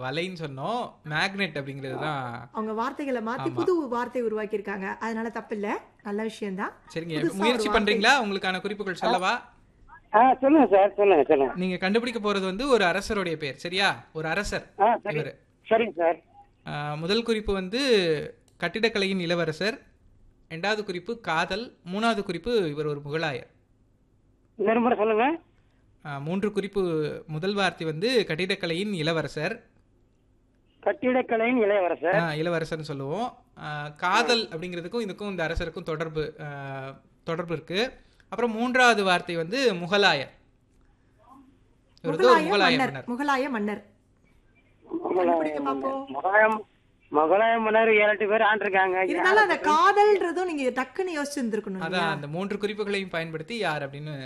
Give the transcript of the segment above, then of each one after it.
வலைன்னு சொன்னோம் மேக்னெட் அப்படிங்கிறது தான் அவங்க வார்த்தைகளை மாத்தி புது வார்த்தை உருவாக்கி இருக்காங்க அதனால தப்பில்ல நல்ல விஷயம்தான் சரிங்க புதுசா ஒரு முயற்சி வார்த்தை. பண்றீங்களா உங்களுக்கான குறிப்புகள் சொல்லவா ஆ சொல்லுங்க சார் சொல்லுங்க சொல்லுங்க நீங்க கண்டுபிடிக்க போறது வந்து ஒரு அரசருடைய பேர் சரியா ஒரு அரசர் ஆ சரி இவரு சரிங்க சார் ஆஹ் முதல் குறிப்பு வந்து கட்டிடக்கலையின் இளவரசர் ரெண்டாவது குறிப்பு காதல் மூணாவது குறிப்பு இவர் ஒரு முகலாயர் இன்னொரு முறை சொல்லுங்க ஆஹ் மூன்று குறிப்பு முதல் வார்த்தை வந்து கட்டிடக்கலையின் இளவரசர் கட்டிடக்கலையின் இளையவரசர் ஆஹ் இளவரசர்னு சொல்லுவோம் ஆஹ் காதல் அப்படிங்கிறதுக்கும் இதுக்கும் இந்த அரசருக்கும் தொடர்பு ஆஹ் தொடர்பு இருக்கு அப்புறம் மூன்றாவது வார்த்தை வந்து முகலாயர் இவர் வந்து ஒரு முகலாய முகலாய மன்னர் மன்னர் முகலாய மன்னர் கண்டுபிடிக்க பார்ப்போம். முகலாயம் முகலாயம் மன்னர் ஏழு எட்டு பேர் ஆண்டிருக்காங்க இருந்தாலும் அந்த காதல்ன்றதும் நீங்க டக்குன்னு யோசிச்சிருந்திருக்கணும் இல்லையா? அதான் அந்த மூன்று குறிப்புகளையும் பயன்படுத்தி யார் அப்படின்னு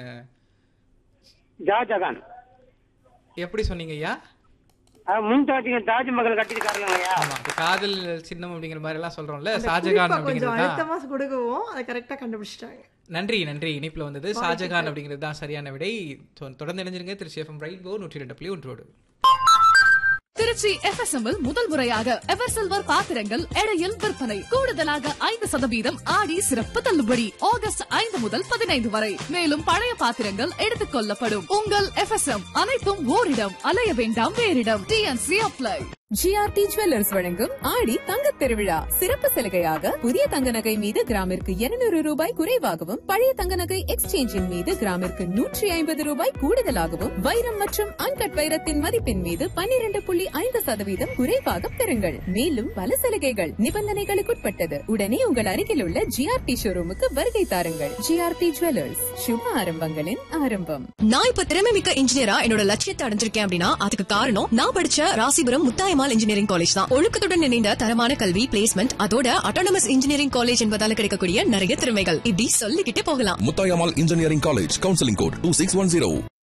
ஷாஜகான் எப்படி சொன்னீங்க ஐயா முன்தாஜ் தாஜ்மஹல் கட்டியிருக்காருங்க ஐயா ஆமா இப்ப காதல் சின்னம் அப்படிங்கிற மாதிரி எல்லாம் சொல்றோம்ல அந்த ஷாஜகான் குறிப்பை கொஞ்சம் அப்படிங்கிறது தான் அழுத்தமா கொடுக்கவும் அதை கரெக்டா கண்டுபிடிச்சிட்டாங்க நன்றி நன்றி இணைப்புல வந்தது ஷாஜகான் அப்படிங்கிறது தான் சரியான விடை தொ- தொடர்ந்து இணைஞ்சிருங்க திரு சேஃபம் ரெயின்போ நூற்றி ரெண்டு புள்ளி ஒன்றோடு திருச்சி FSM இல் முதல் முறையாக எவர் சில்வர் பாத்திரங்கள் எடையில் விற்பனை கூடுதலாக ஐந்து சதவீதம் ஆடி சிறப்பு தள்ளுபடி ஆகஸ்ட் ஐந்து முதல் பதினைந்து வரை மேலும் பழைய பாத்திரங்கள் எடுத்துக் கொள்ளப்படும் உங்கள் FSM அனைத்தும் ஓரிடம் அலைய வேண்டாம் வேறிடம் டிஎன்சி அப்ளை ஜிஆர்டி ஜுவல்லர்ஸ் வழங்கும் ஆடி தங்கத் திருவிழா சிறப்பு சலுகையாக புதிய தங்க நகை மீது கிராமிற்கு 200 ரூபாய் குறைவாகவும் பழைய தங்க நகை எக்ஸ்சேஞ்சின் மீது கிராமிற்கு நூற்றி ஐம்பது ரூபாய் கூடுதலாகவும் வைரம் மற்றும் அன்கட் வைரத்தின் மதிப்பின் மீது 12.5% புள்ளி ஐந்து சதவீதம் குறைவாக பெறுங்கள் மேலும் பல சலுகைகள் நிபந்தனைகளுக்குட்பட்டது உடனே உங்கள் அருகில் உள்ள ஜிஆர்டி ஷோரூமுக்கு வருகை தாருங்கள் ஜிஆர்டி ஜுவல்லர்ஸ் சுப ஆரம்பங்களின் ஆரம்பம் நான் இப்ப திறமை மிக்க இன்ஜினியரா என்னோட லட்சியத்தை அடைஞ்சிருக்கேன் அப்படின்னா அதுக்கு காரணம் நான் படிச்ச ராசிபுரம் முத்தாயமால் இன்ஜினியரிங் காலேஜ் தான் ஒழுக்கத்துடன் இணைந்த தரமான கல்வி பிளேஸ்மெண்ட் அதோட அட்டானமஸ் இன்ஜினியரிங் காலேஜ் என்பதால கிடைக்கக்கூடிய நிறைய திறமைகள் இப்படி சொல்லிக்கிட்டே போகலாம் Muthayammal engineering college counselling code two six one zero